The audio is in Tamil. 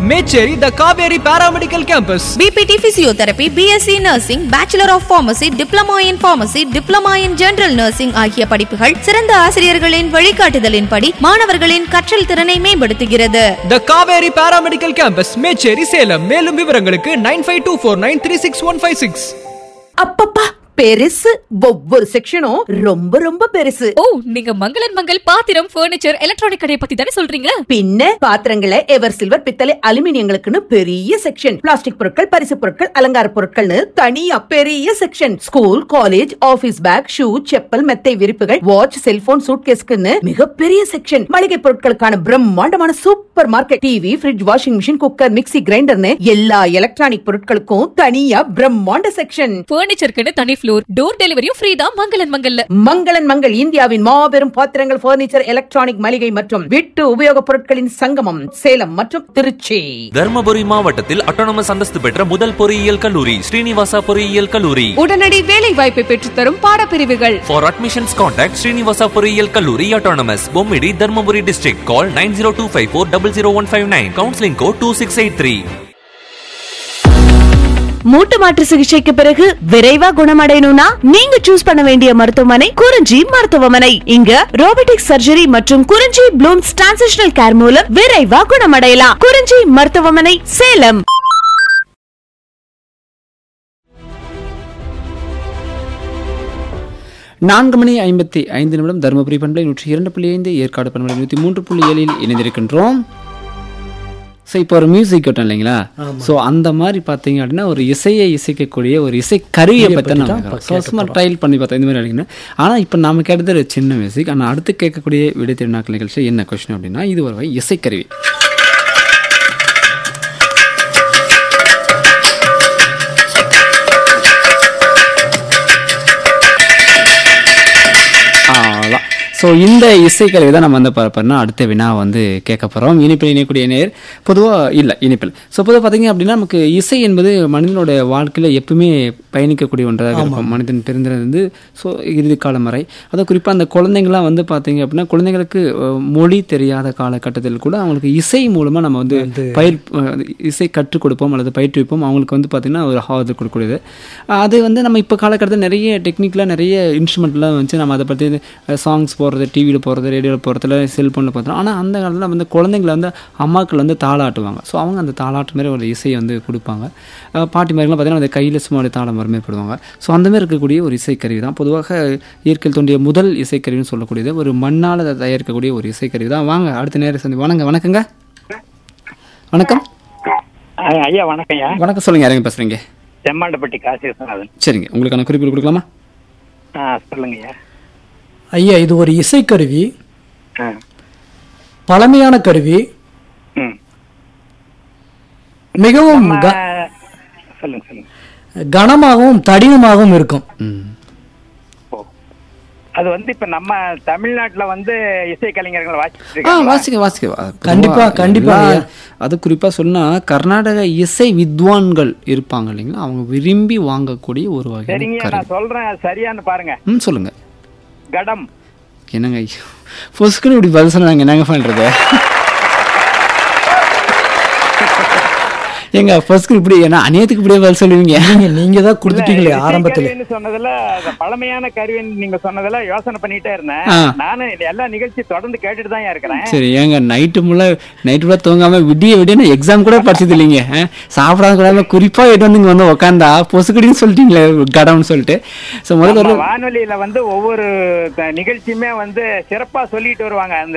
Mecheri the Kaveri paramedical campus B P T physiotherapy B S C nursing bachelor of pharmacy diploma in pharmacy diploma in general nursing ஆகிய படிப்புகள் சிறந்த ஆசிரியர்களின் வழிகாட்டுதலின்படி மாணவர்களின் கற்றல் திறனை மேம்படுத்துகிறது the Kaveri paramedical campus Mecheri Salem மேலும் விவரங்களுக்கு nine five two four nine three six one five six அப்பப்பா பெருசு ஒவ்வொரு செக்ஷனும் ரொம்ப ரொம்ப பெருசு ஓ நீங்க மங்களன் மங்கள் பாத்திரம் ஃபர்னிச்சர் எலக்ட்ரானிக் கடையை பத்தி தானே சொல்றீங்க பின்ன பாத்திரங்களை எவர் சில்வர் பித்தளை அலுமினியங்களுக்குன்னு பெரிய செக்ஷன் பிளாஸ்டிக் பொருட்கள் பரிசு பொருட்கள் அலங்கார பொருட்கள்னு தனியா பெரிய section school college office bag shoe chappal மெத்தை விரிப்புகள் வாட்ச் செல்போன் சூட்கேஸ்க்குன்னு மிகப்பெரிய செக்ஷன் மளிகை பொருட்களுக்கான பிரம்மாண்டமான supermarket TV fridge washing machine cooker mixie கிரைண்டர்னு எல்லா எலக்ட்ரானிக் பொருட்களுக்கும் தனியா பிரம்மாண்ட செக்ஷன் ஃபர்னிச்சருக்குன்னு தனி ஃப்ளோர் டோர் டெலிவரியும் ஃப்ரீ தான் மங்களன் மங்கல்ல மங்களன் மங்கள் இந்தியாவின் மாபெரும் பாத்திரங்கள் பர்னிச்சர் எலக்ட்ரானிக் மளிகை மற்றும் வீட்டு உபயோகப் பொருட்களின் சங்கமம் சேலம் மற்றும் திருச்சி தர்மபுரி மாவட்டத்தில் அட்டானமஸ் அந்தஸ்து பெற்ற முதல் பொறியியல் கல்லூரி ஸ்ரீனிவாசா பொறியியல் கல்லூரி உடனடி வேலை வாய்ப்பை பெற்றுத்தரும் பாடப்பிரிவுகள் ஃபார் அட்மிஷன்ஸ் கான்டாக்ட் ஸ்ரீனிவாசா பொறியியல் கல்லூரி autonomous Bommidi Dharmapuri district call nine zero two five four double zero one five nine counselling code two six eight three மூட்டு மாற்று சிகிச்சைக்கு பிறகு விரைவா குணமடையணும்னா நீங்க சூஸ் பண்ண வேண்டிய மருத்துவமனை குறிஞ்சி மருத்துவமனை இங்க ரோபோட்டிக் சர்ஜரி மற்றும் குறிஞ்சி ப்ளூம்ஸ் டிரான்சிஷனல் கேர் மூலம் விரைவா குணமடையலாம் குறிஞ்சி மருத்துவமனை சேலம் நான்கு மணி ஐம்பத்தி ஐந்து நிமிடம் தருமபுரி பண்பலை நூற்றி இரண்டு புள்ளி ஐந்து ஏற்காடு பண்பலை நூற்றி மூன்று புள்ளி ஏழில் இணைந்திருக்கின்றோம் ஸோ இப்போ ஒரு மியூசிக் கேட்டோம் இல்லைங்களா ஸோ அந்த மாதிரி பார்த்தீங்க அப்படின்னா ஒரு இசையை இசைக்கக்கூடிய ஒரு இசை கருவியை பற்றி நம்ம ஸோ சும்மா ட்ரையல் பண்ணி பார்த்தோம் இந்த மாதிரி அடிக்கணும் ஆனால் இப்போ நாம கேட்டது ஒரு சின்ன மியூசிக் ஆனால் அடுத்து கேட்கக்கூடிய விடை திருநாக்கள் நிகழ்ச்சி என்ன கொஸ்டின் அப்படின்னா இது ஒரு வகை இசைக்கருவி அவ்வளோதான் ஸோ இந்த இசைக்கருவி தான் நம்ம வந்து பார்ப்போம்னா அடுத்த வினா வந்து கேட்க போகிறோம் இனிப்பில் இணையக்கூடிய நேர் பொதுவாக இல்லை இனிப்பில் ஸோ பொதுவாக பார்த்தீங்க அப்படின்னா நமக்கு இசை என்பது மனிதனோட வாழ்க்கையில் எப்பவுமே பயணிக்கக்கூடிய ஒன்றாக இருக்கும் மனிதன் பிறந்திருந்து ஸோ இறுதி காலம் வரை அதுவும் குறிப்பாக அந்த குழந்தைங்களாம் வந்து பார்த்தீங்க அப்படின்னா குழந்தைங்களுக்கு அஹ், மொழி தெரியாத காலகட்டத்தில் கூட அவங்களுக்கு இசை மூலமாக நம்ம வந்து பயிர் அஹ், இசை கற்றுக் கொடுப்போம் அல்லது பயிற்றுவிப்போம் அவங்களுக்கு வந்து பார்த்திங்கன்னா ஒரு ஆதரவு கொடுக்கக்கூடியது அது வந்து நம்ம இப்போ காலகட்டத்தில் நிறைய டெக்னிக்கலாக நிறைய இன்ஸ்ட்ருமெண்ட்லாம் வச்சு நம்ம அதை பற்றி சாங்ஸ் போடுறது டிவியில் போடுறது ரேடியோவில் போடுறதுல செல்ஃபோனில் பார்த்தோம் ஆனால் அந்த காலத்தில் வந்து குழந்தைங்களை வந்து அம்மாக்கள் வந்து தாளாட்டுவாங்க ஸோ அவங்க அந்த தாளாட்டு மாதிரி ஒரு இசையை வந்து கொடுப்பாங்க அஹ் பாட்டி மாதிரிலாம் பார்த்தீங்கன்னா அந்த கையில் சும்மா அப்படியே தாளம் மாதிரி போடுவாங்க ஸோ அந்த மாதிரி இருக்கக்கூடிய ஒரு இசைக்கருவி தான் பொதுவாக இயற்கையில் தோன்றிய முதல் இசைக்கருவின்னு சொல்லக்கூடியது ஒரு மண்ணால் அதை தயாரிக்கக்கூடிய ஒரு இசைக்கருவி தான் வாங்க அடுத்த நேரம் சந்தி வணங்க வணக்கங்க வணக்கம் ஐயா வணக்கம் ஐயா வணக்கம் சொல்லுங்க யாருங்க பேசுறீங்க செம்மாண்டப்பட்டி காசி விஸ்வநாதன் சரிங்க உங்களுக்கான குறிப்புகள் கொடுக்கலாமா ஆ சொல்லுங்க ஐயா ஐயா இது ஒரு இசைக்கருவி ஆ பழமையான கருவி ம் மிகவும் நம்ம- க- சொல்லுங்க சொல்லுங்க கனமாகவும் தடினமாகவும் இருக்கும் ஓ அது வந்து இப்ப நம்ம தமிழ்நாட்டுல வந்து இசை கலைஞர்கள் வாசிச்சிட்டு ஆ இருக்காங்களா? வாசிக்க வாசிக்க வா- கண்டிப்பா, பொதுவா கண்டிப்பா, எல்லா- ஐயா. அது குறிப்பா சொன்னா கர்நாடக இசை வித்வான்கள் இருப்பாங்க இல்லைங்களா அவங்க விரும்பி வாங்கக்கூடிய ஒரு வகை சரிங்க கருவி நான் சொல்றேன் சரியான்னு பாருங்க ம் சொல்லுங்க கடம் என்னங்க ஐயோ பொசுக்குன்னு இப்படி பதில் சொன்னாங்க என்னங்க பண்றது ஏங்க பொசுக்கு இப்படி ஏன்னா அநியத்துக்கு இப்படியே பதில் சொல்லுவீங்க நீங்க நீங்க தான் கொடுத்துட்டீங்களே இசை ஆரம்பத்துல கருவின்னு சொன்னதுல அந்த பழமையான கருவின்னு நீங்க சொன்னதுல யோசனை பண்ணிட்டே இருந்தேன் ஆ. நானும் இது எல்லா நிகழ்ச்சி தொடர்ந்து கேட்டுட்டு தான் இருக்கிறேன் சரி ஏங்க நைட்டு முள்ள நைட்டு ஃபுல்லாக தூங்காம விடிய விடிய நான் எக்ஸாம் கூட படிச்சது இல்லைங்க ஆ, சாப்பிடாத கூடாம குறிப்பா எட்டு வந்து இங்க வந்து உக்காந்தா பொசுக்கடின்னு சொல்லிட்டீங்களே கடவுன்னு சொல்லிட்டு ஸோ முதல்ல நம்ம ஒரு வானொலியில வந்து ஒவ்வொரு த- நிகழ்ச்சியுமே வந்து சிறப்பா சொல்லிட்டு வருவாங்க அந்த